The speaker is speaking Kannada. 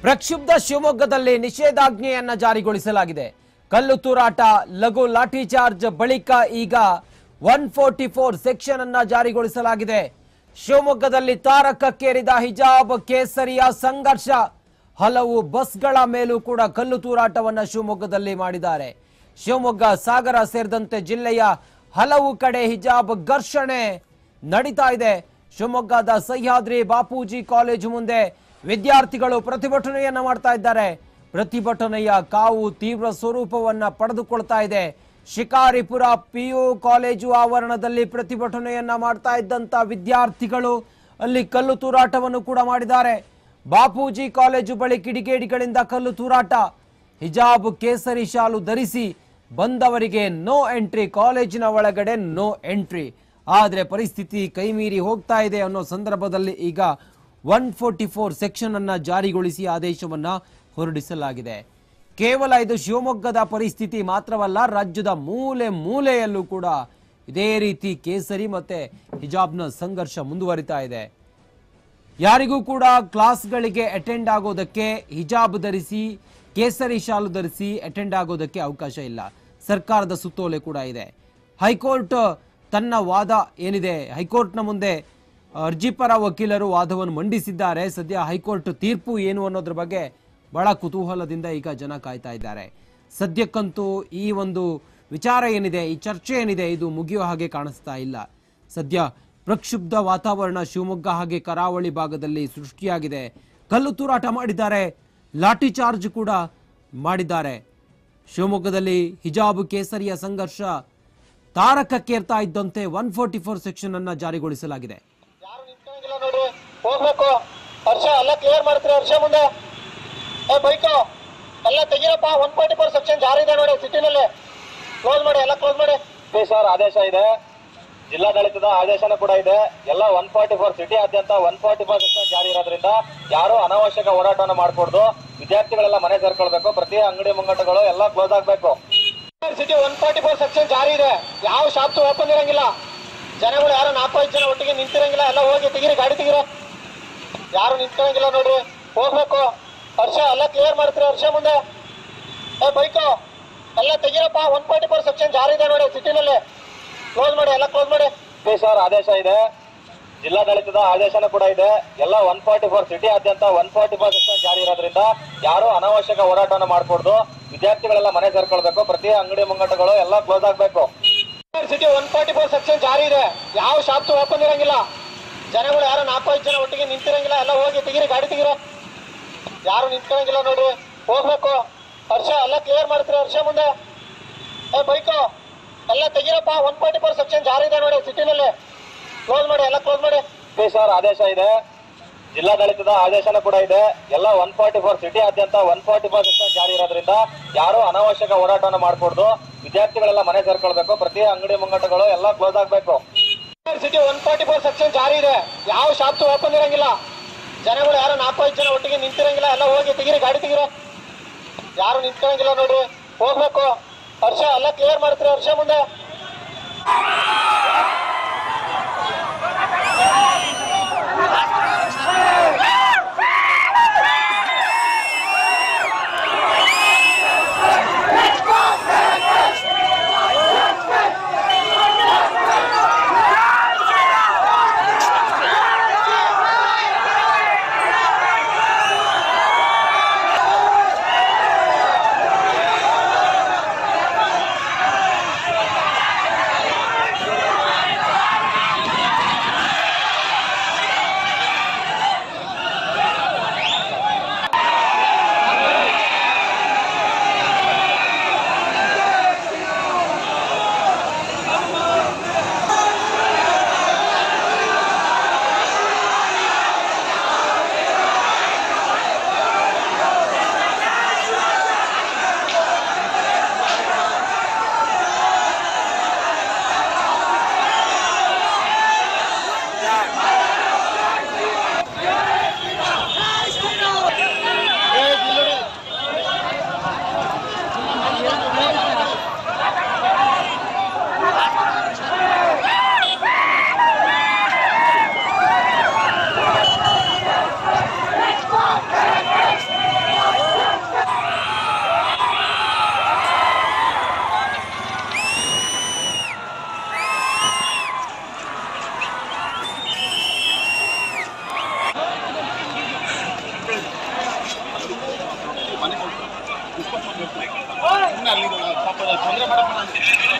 ಪ್ರಕ್ಷುಬ್ಧ ಶಿವಮೊಗ್ಗದಲ್ಲಿ ನಿಷೇಧಾಜ್ಞೆಯನ್ನ ಜಾರಿಗೊಳಿಸಲಾಗಿದೆ ಕಲ್ಲು ತೂರಾಟ ಲಘು ಲಾಠಿ ಚಾರ್ಜ್ ಬಳಿಕ ಈಗ ಒನ್ ಫೋರ್ಟಿ ಫೋರ್ ಸೆಕ್ಷನ್ ಅನ್ನ ಜಾರಿಗೊಳಿಸಲಾಗಿದೆ ಶಿವಮೊಗ್ಗದಲ್ಲಿ ತಾರಕಕ್ಕೇರಿದ ಹಿಜಾಬ್ ಕೇಸರಿಯ ಸಂಘರ್ಷ ಹಲವು ಬಸ್ಗಳ ಮೇಲೂ ಕೂಡ ಕಲ್ಲು ತೂರಾಟವನ್ನ ಶಿವಮೊಗ್ಗದಲ್ಲಿ ಮಾಡಿದ್ದಾರೆ ಶಿವಮೊಗ್ಗ ಸಾಗರ ಸೇರಿದಂತೆ ಜಿಲ್ಲೆಯ ಹಲವು ಕಡೆ ಹಿಜಾಬ್ ಘರ್ಷಣೆ ನಡೀತಾ ಇದೆ ಶಿವಮೊಗ್ಗದ ಸಹ್ಯಾದ್ರಿ ಬಾಪೂಜಿ ಕಾಲೇಜು ಮುಂದೆ ವಿದ್ಯಾರ್ಥಿಗಳು ಪ್ರತಿಭಟನೆಯನ್ನ ಮಾಡ್ತಾ ಇದ್ದಾರೆ ಪ್ರತಿಭಟನೆಯ ಕಾವು ತೀವ್ರ ಸ್ವರೂಪವನ್ನ ಪಡೆದುಕೊಳ್ತಾ ಇದೆ ಶಿಕಾರಿಪುರ ಪಿಯು ಕಾಲೇಜು ಆವರಣದಲ್ಲಿ ಪ್ರತಿಭಟನೆಯನ್ನ ಮಾಡ್ತಾ ಇದ್ದಂತ ವಿದ್ಯಾರ್ಥಿಗಳು ಅಲ್ಲಿ ಕಲ್ಲು ತೂರಾಟವನ್ನು ಕೂಡ ಮಾಡಿದ್ದಾರೆ ಬಾಪೂಜಿ ಕಾಲೇಜು ಬಳಿ ಕಿಡಿಗೇಡಿಗಳಿಂದ ಕಲ್ಲು ತೂರಾಟ ಹಿಜಾಬ್ ಕೇಸರಿ ಶಾಲು ಧರಿಸಿ ಬಂದವರಿಗೆ ನೋ ಎಂಟ್ರಿ ಕಾಲೇಜಿನ ಒಳಗಡೆ ನೋ ಎಂಟ್ರಿ ಆದರೆ ಪರಿಸ್ಥಿತಿ ಕೈಮೀರಿ ಹೋಗ್ತಾ ಇದೆ ಅನ್ನೋ ಸಂದರ್ಭದಲ್ಲಿ ಈಗ ಒನ್ ಫೋರ್ಟಿ ಫೋರ್ ಸೆಕ್ಷನ್ ಅನ್ನ ಜಾರಿಗೊಳಿಸಿ ಆದೇಶವನ್ನ ಹೊರಡಿಸಲಾಗಿದೆ ಕೇವಲ ಇದು ಶಿವಮೊಗ್ಗದ ಪರಿಸ್ಥಿತಿ ಮಾತ್ರವಲ್ಲ ರಾಜ್ಯದ ಮೂಲೆ ಮೂಲೆಯಲ್ಲೂ ಕೂಡ ಇದೇ ರೀತಿ ಕೇಸರಿ ಮತ್ತೆ ಹಿಜಾಬ್ನ ಸಂಘರ್ಷ ಮುಂದುವರಿತಾ ಇದೆ ಯಾರಿಗೂ ಕೂಡ ಕ್ಲಾಸ್ಗಳಿಗೆ ಅಟೆಂಡ್ ಆಗೋದಕ್ಕೆ ಹಿಜಾಬ್ ಧರಿಸಿ ಕೇಸರಿ ಶಾಲು ಧರಿಸಿ ಅಟೆಂಡ್ ಆಗೋದಕ್ಕೆ ಅವಕಾಶ ಇಲ್ಲ ಸರ್ಕಾರದ ಸುತ್ತೋಲೆ ಕೂಡ ಇದೆ ಹೈಕೋರ್ಟ್ ತನ್ನ ವಾದ ಏನಿದೆ ಹೈಕೋರ್ಟ್ನ ಮುಂದೆ ಅರ್ಜಿ ಪರ ವಕೀಲರು ವಾದವನ್ನು ಮಂಡಿಸಿದ್ದಾರೆ ಸದ್ಯ ಹೈಕೋರ್ಟ್ ತೀರ್ಪು ಏನು ಅನ್ನೋದ್ರ ಬಗ್ಗೆ ಬಹಳ ಕುತೂಹಲದಿಂದ ಈಗ ಜನ ಕಾಯ್ತಾ ಇದ್ದಾರೆ ಸದ್ಯಕ್ಕಂತೂ ಈ ಒಂದು ವಿಚಾರ ಏನಿದೆ ಈ ಚರ್ಚೆ ಏನಿದೆ ಇದು ಮುಗಿಯೋ ಹಾಗೆ ಕಾಣಿಸ್ತಾ ಇಲ್ಲ ಸದ್ಯ ಪ್ರಕ್ಷುಬ್ಧ ವಾತಾವರಣ ಶಿವಮೊಗ್ಗ ಹಾಗೆ ಕರಾವಳಿ ಭಾಗದಲ್ಲಿ ಸೃಷ್ಟಿಯಾಗಿದೆ ಕಲ್ಲು ತೂರಾಟ ಮಾಡಿದ್ದಾರೆ ಲಾಠಿ ಚಾರ್ಜ್ ಕೂಡ ಮಾಡಿದ್ದಾರೆ ಶಿವಮೊಗ್ಗದಲ್ಲಿ ಹಿಜಾಬ್ ಕೇಸರಿಯ ಸಂಘರ್ಷ ತಾರಕಕ್ಕೇರ್ತಾ ಇದ್ದಂತೆ ಒನ್ ಫೋರ್ಟಿ ಫೋರ್ ಸೆಕ್ಷನ್ ಅನ್ನ ಜಾರಿಗೊಳಿಸಲಾಗಿದೆ ಯಾರು ನಿಂತ್ಕೊಂಗಿಲ್ಲ ನೋಡಿ ಹೋಗ್ಬೇಕು ಹರ್ಷ ಎಲ್ಲ ಕ್ಲಿಯರ್ ಮಾಡ್ತೀರಿ ಹರ್ಷ ಮುಂದೆ ಏ ಬೈಕು ಎಲ್ಲ ತೆಗೀರಪ್ಪ ಒನ್ ಫಾರ್ಟಿ ಫೋರ್ ಸೆಕ್ಷನ್ ಜಾರಿ ಇದೆ ನೋಡಿ ಸಿಟಿನಲ್ಲಿ ಕ್ಲೋಸ್ ಮಾಡಿ ಎಲ್ಲ ಕ್ಲೋಸ್ ಮಾಡಿ ಸರ್ ಆದೇಶ ಇದೆ ಜಿಲ್ಲಾಡಳಿತದ ಆದೇಶನೂ ಕೂಡ ಇದೆ ಎಲ್ಲ ಒನ್ ಫಾರ್ಟಿ ಫೋರ್ ಸಿಟಿ ಆದ್ಯಂತ ಒನ್ ಫಾರ್ಟಿ ಫೋರ್ ಸೆಕ್ಷನ್ ಜಾರಿ ಇರೋದ್ರಿಂದ ಯಾರು ಅನಾವಶ್ಯಕ ಓಡಾಟವನ್ನು ಮಾಡಕೂಡ್ದು ವಿದ್ಯಾರ್ಥಿಗಳೆಲ್ಲ ಮನೆ ಸೇರ್ಕೊಳ್ಬೇಕು ಪ್ರತಿ ಅಂಗಡಿ ಮುಂಗಟ್ಟುಗಳು ಎಲ್ಲ ಕ್ಲೋಸ್ ಆಗಬೇಕು city one forty four section ಜಾರಿ ಇದೆ ಯಾವ ಶಾಪ್ಸ್ ಓಪನ್ ಇರಂಗಿಲ್ಲ ಜನಗಳು ಯಾರು ನಾಲ್ಕೈದು ಜನ ಒಟ್ಟಿಗೆ ನಿಂತಿರಂಗಿಲ್ಲ ಎಲ್ಲ ಹೋಗಿ ತೆಗೀರಿ ಗಾಡಿ ತೆಗೀರ ಯಾರು ನಿಂತ್ಕೊಂಗಿಲ್ಲ ನೋಡ್ರಿ ಹೋಗ್ಬೇಕು ಹರ್ಷ ಎಲ್ಲ ಕ್ಲಿಯರ್ ಮಾಡ್ತೀರಿ ಹರ್ಷ ಮುಂದೆ ಏ ಬೈಕು ಎಲ್ಲ ತೆಗೀರಪ್ಪ ಒನ್ ಫಾರ್ಟಿ ಫೋರ್ ಸೆಕ್ಷನ್ ಜಾರಿ ಇದೆ ನೋಡಿ ಸಿಟಿನಲ್ಲಿ ಕ್ಲೋಸ್ ಮಾಡಿ ಎಲ್ಲ ಕ್ಲೋಸ್ ಮಾಡಿ ಸರ್ ಆದೇಶ ಇದೆ ಜಿಲ್ಲಾಡಳಿತದ ಆದೇಶನೂ ಕೂಡ ಇದೆ ಎಲ್ಲ ಒನ್ ಫಾರ್ಟಿ ಫೋರ್ ಸಿಟಿ ಆದ್ಯಂತ ಒನ್ ಫಾರ್ಟಿ ಫೋರ್ ಸೆಕ್ಷನ್ ಜಾರಿ ಇರೋದ್ರಿಂದ ಯಾರು ಅನಾವಶ್ಯಕ ಓಡಾಟವನ್ನು ಮಾಡಕೂಡ್ದು ವಿದ್ಯಾರ್ಥಿಗಳೆಲ್ಲ ಮನೆ ಸೇರ್ಕೊಳ್ಬೇಕು ಪ್ರತಿ ಅಂಗಡಿ ಮುಂಗಟ್ಟುಗಳು ಎಲ್ಲ ಕ್ಲೋಸ್ ಆಗಬೇಕು city one forty four section ಜಾರಿ ಇದೆ ಯಾವ ಶಾಪ್ಸ್ ಓಪನ್ ಇರಂಗಿಲ್ಲ ಜನಗಳು ಯಾರು ನಾಲ್ಕೈದು ಜನ ಒಟ್ಟಿಗೆ ನಿಂತಿರಂಗಿಲ್ಲ ಎಲ್ಲ ಹೋಗಿ ತೆಗೀರಿ ಗಾಡಿ ತೆಗೀರ ಯಾರು ನಿಂತ್ಕೊಂಗಿಲ್ಲ ನೋಡ್ರಿ ಹೋಗ್ಬೇಕು ಹರ್ಷ ಎಲ್ಲ ಕ್ಲಿಯರ್ ಮಾಡ್ತೀರಿ ಹರ್ಷ ಮುಂದೆ ಏ ಬೈಕು ಎಲ್ಲ ತೆಗೀರಪ್ಪ ಒನ್ ಫಾರ್ಟಿ ಫೋರ್ ಸೆಕ್ಷನ್ ಜಾರಿ ಇದೆ ನೋಡಿ ಸಿಟಿನಲ್ಲಿ ಕ್ಲೋಸ್ ಮಾಡಿ ಎಲ್ಲ ಕ್ಲೋಸ್ ಮಾಡಿ ಸರ್ ಆದೇಶ ಇದೆ ಜಿಲ್ಲಾಡಳಿತದ ಆದೇಶನೂ ಕೂಡ ಇದೆ ಎಲ್ಲ ಒನ್ ಫಾರ್ಟಿ ಫೋರ್ ಸಿಟಿ ಆದ್ಯಂತ ಒನ್ ಫಾರ್ಟಿ ಫೋರ್ ಸೆಕ್ಷನ್ ಜಾರಿ ಇರೋದ್ರಿಂದ ಯಾರು ಅನಾವಶ್ಯಕ ಓಡಾಟವನ್ನು ಮಾಡಕೂಡ್ದು ವಿದ್ಯಾರ್ಥಿಗಳೆಲ್ಲ ಮನೆ ಸೇರ್ಕೊಳ್ಬೇಕು ಪ್ರತಿ ಅಂಗಡಿ ಮುಂಗಟ್ಟುಗಳು ಎಲ್ಲ ಕ್ಲೋಸ್ ಆಗಬೇಕು city one forty four section ಜಾರಿ ಇದೆ ಯಾವ ಶಾಪ್ಸ್ ಓಪನ್ ಇರಂಗಿಲ್ಲ ಜನಗಳು ಯಾರು ನಾಲ್ಕೈದು ಜನ ಒಟ್ಟಿಗೆ ನಿಂತಿರಂಗಿಲ್ಲ ಎಲ್ಲ ಹೋಗಿ ತೆಗೀರಿ ಗಾಡಿ ತೆಗೀರ ಯಾರು ನಿಂತ್ಕೊಂಗಿಲ್ಲ ನೋಡ್ರಿ ಹೋಗ್ಬೇಕು ಹರ್ಷ ಎಲ್ಲ ಕ್ಲಿಯರ್ ಮಾಡ್ತೀರಿ ಹರ್ಷ ಮುಂದೆ ಸುಮ್ಮನೆ ಅಲ್ಲಿ ಪಾಪ ತೊಂದರೆ ಮಾಡಕ್ಕೆ